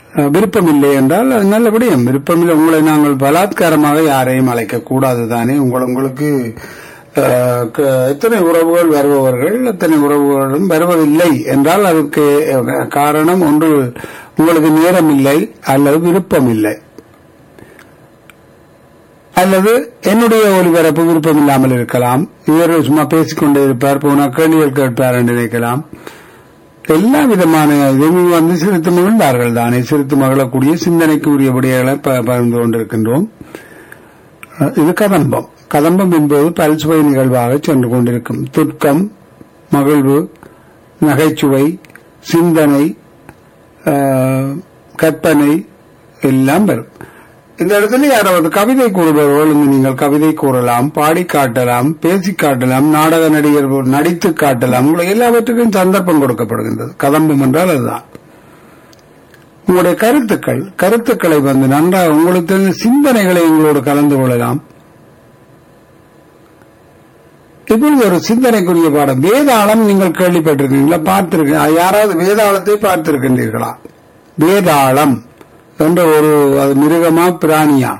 அஹ், விருப்பம் இல்லை என்றால் அது நல்ல விடயம் விருப்பமில்லை உங்களை நாங்கள் பலாத்காரமாக யாரையும் அழைக்க கூடாது தானே உங்கள் உங்களுக்கு அஹ், க- எத்தனை உறவுகள் வருபவர்கள் எத்தனை உறவுகளும் வருவதில்லை என்றால் அதற்கு அஹ், காரணம் ஒன்று உங்களுக்கு நேரம் இல்லை அல்லது விருப்பம் இல்லை அல்லது என்னுடைய ஒளிபரப்பு விருப்பம் இல்லாமல் இருக்கலாம் இவர் சும்மா பேசிக்கொண்டே இருப்பார் போனா கேள்விகள் கேட்பார் என்று நினைக்கலாம் எல்லா விதமான இதுவும் வந்து சிரித்து மகிழ்ந்தார்கள் தானே சிரித்து மகிழக்கூடிய சிந்தனைக்கு உரிய விடயங்களை ப- பகிர்ந்து கொண்டிருக்கின்றோம் அஹ் இது கதம்பம் கதம்பம் என்பது பல்சுவை நிகழ்வாக சென்று கொண்டிருக்கும் துர்க்கம் மகிழ்வு நகைச்சுவை சிந்தனை அஹ், கற்பனை எல்லாம் வரும் இந்த இடத்துல யாராவது கவிதை கூறுபவர்கள் இங்கு நீங்கள் கவிதை கூறலாம் பாடி காட்டலாம் பேசி காட்டலாம் நாடக நடிகர் போல் நடித்து காட்டலாம் உங்களுக்கு எல்லாவற்றுக்கும் சந்தர்ப்பம் கொடுக்கப்படுகின்றது கதம்பம் என்றால் அதுதான் உங்களுடைய கருத்துக்கள் கருத்துக்களை வந்து நன்றாக உங்களுக்கு தெரிந்த சிந்தனைகளை உங்களோடு கலந்து கொள்ளலாம் இப்பொழுது ஒரு சிந்தனைக்குரிய பாடம் வேதாளம் நீங்கள் கேள்விப்பட்டிருக்கீங்களா பார்த்திருக்கீங்க யாராவது வேதாளத்தை பார்த்திருக்கின்றீர்களா வேதாளம் என்ற ஒரு அது மிருகமா பிராணியா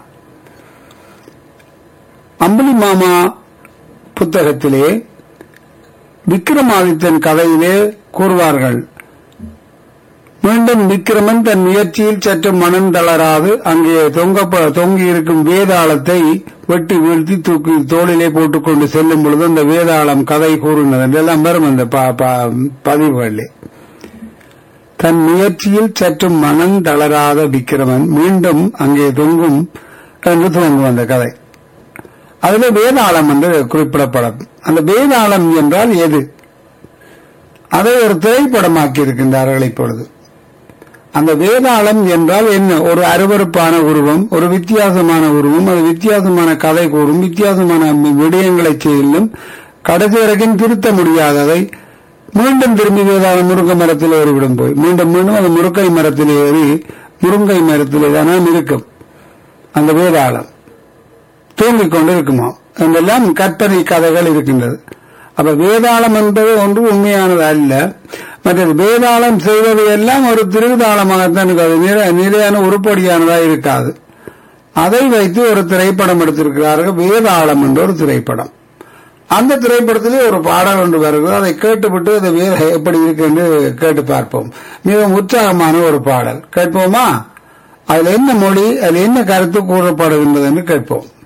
அம்புலி மாமா புத்தகத்திலே விக்ரமாதித்தன் கதையிலே கூறுவார்கள் மீண்டும் விக்ரமன் தன் முயற்சியில் சற்று மனம் தளராது அங்கே தொங்க தொங்கி இருக்கும் வேதாளத்தை வெட்டி வீழ்த்தி தூக்கி தோளிலே போட்டுக்கொண்டு செல்லும் பொழுது அந்த வேதாளம் கதை கூறினது என்றெல்லாம் வரும் அந்த ப- ப- பதிவுகளிலே தன் முயற்சியில் சற்று மனம் தளராத விக்கிரமன் மீண்டும் அங்கே தொங்கும் என்று துவங்கும் அந்த கதை அதுல வேதாளம் என்று குறிப்பிடப்படும் அந்த வேதாளம் என்றால் எது அதை ஒரு திரைப்படமாக்கி இருக்கின்றார்கள் இப்பொழுது அந்த வேதாளம் என்றால் என்ன ஒரு அருவருப்பான உருவம் ஒரு வித்தியாசமான உருவம் அது வித்தியாசமான கதை கூறும் வித்தியாசமான விடயங்களை செய்யும் கடைசி வரைக்கும் திருத்த முடியாததை மீண்டும் திரும்பி வேதாளம் முருங்கை மரத்தில் ஏறிவிடும் போய் மீண்டும் மீண்டும் அந்த முருங்கை மரத்தில் ஏறி முருங்கை மரத்திலே தானே இருக்கும் அந்த வேதாளம் தூங்கிக் கொண்டு இருக்குமா என்றெல்லாம் கற்பனை கதைகள் இருக்கின்றது அப்ப வேதாளம் என்பது ஒன்று உண்மையானது அல்ல மற்றது வேதாளம் செய்வது எல்லாம் ஒரு திருவிதாளமாகத்தான் இருக்காது நிறை- நிலையான உருப்படியானதா இருக்காது அதை வைத்து ஒரு திரைப்படம் எடுத்திருக்கிறார்கள் வேதாளம் என்ற ஒரு திரைப்படம் அந்த திரைப்படத்திலே ஒரு பாடல் ஒன்று வருகிறது அதை கேட்டுவிட்டு அது வேற எப்படி இருக்கு என்று கேட்டு பார்ப்போம் மிகவும் உற்சாகமான ஒரு பாடல் கேட்போமா அதுல என்ன மொழி அதுல என்ன கருத்து கூறப்படுகின்றது என்று கேட்போம்